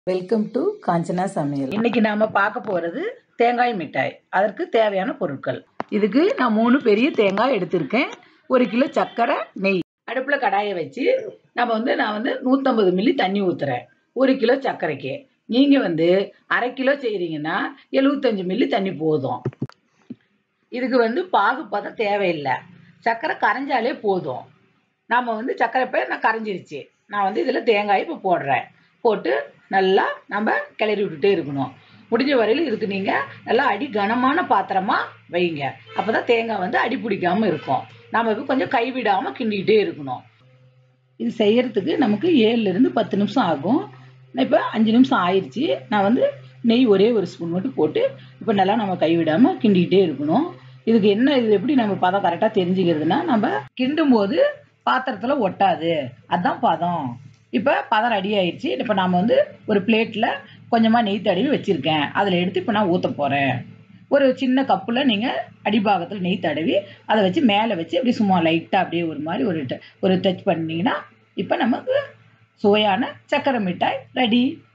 welcome to Kanchana சமையல் இன்னைக்கு நாம பார்க்க போறது தேங்காய் மிட்டாய் அதற்கு தேவையான பொருட்கள் இதுக்கு நான் மூணு பெரிய தேங்காய் எடுத்திருக்கேன் ஒரு கிலோ சர்க்கரை நெய் அடுப்புல கடாயை வச்சு நம்ம வந்து நான் வந்து நூற்றம்பது மில்லி தண்ணி ஊத்துறேன் ஒரு கிலோ சர்க்கரைக்கு நீங்க வந்து அரை கிலோ செய்றீங்கன்னா எழுபத்தஞ்சு மில்லி தண்ணி போதும் இதுக்கு வந்து பாகு பதம் தேவையில்லை சர்க்கரை கரைஞ்சாலே போதும் நாம் வந்து சர்க்கரை இப்போ நான் கரைஞ்சிருச்சு நான் வந்து இதில் தேங்காய் இப்போ போடுறேன் போட்டு நல்லா நம்ம கிளறி விட்டுட்டே இருக்கணும் முடிஞ்ச வரையில் இதுக்கு நீங்கள் நல்லா அடி கனமான பாத்திரமா வைங்க அப்போ தான் தேங்காய் வந்து அடி பிடிக்காம இருக்கும் நாம் இப்போ கொஞ்சம் கைவிடாமல் கிண்டிக்கிட்டே இருக்கணும் இது செய்யறதுக்கு நமக்கு ஏழுலேருந்து பத்து நிமிஷம் ஆகும் இப்போ அஞ்சு நிமிஷம் ஆயிடுச்சு நான் வந்து நெய் ஒரே ஒரு ஸ்பூன் மட்டும் போட்டு இப்போ நல்லா நம்ம கைவிடாமல் கிண்டிக்கிட்டே இருக்கணும் இதுக்கு என்ன இது எப்படி நம்ம பதம் கரெக்டாக தெரிஞ்சுக்கிறதுனா நம்ம கிண்டும் போது பாத்திரத்தில் ஒட்டாது அதுதான் பதம் இப்போ பதம் ரெடி ஆயிடுச்சு இப்போ நாம் வந்து ஒரு பிளேட்டில் கொஞ்சமாக நெய் தடவி வச்சுருக்கேன் அதில் எடுத்து இப்போ நான் ஊற்ற போகிறேன் ஒரு சின்ன கப்பில் நீங்கள் அடிபாகத்தில் நெய் தடவி அதை வச்சு மேலே வச்சு அப்படியே சும்மா லைட்டாக அப்படியே ஒரு மாதிரி ஒரு ட- ஒரு டச் பண்ணிங்கன்னா இப்போ நமக்கு சுவையான சக்கரை மிட்டாய் ரெடி